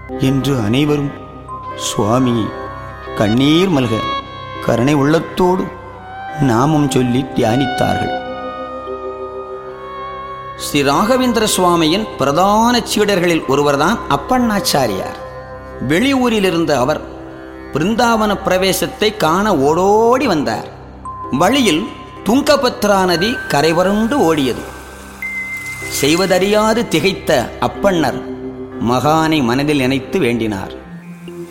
என்று அனைவரும் சுவாமி கண்ணீர் மல்க கருணை உள்ளத்தோடு நாமம் சொல்லி தியானித்தார்கள் ஸ்ரீ ராகவேந்திர சுவாமியின் பிரதான சீடர்களில் ஒருவர்தான் அப்பண்ணாச்சாரியார் வெளியூரிலிருந்த அவர் பிருந்தாவன பிரவேசத்தை காண ஓடோடி வந்தார் வழியில் துங்கபத்ரா நதி கரைவருண்டு ஓடியது செய்வதறியாது திகைத்த அப்பண்ணர் மகானை மனதில் நினைத்து வேண்டினார்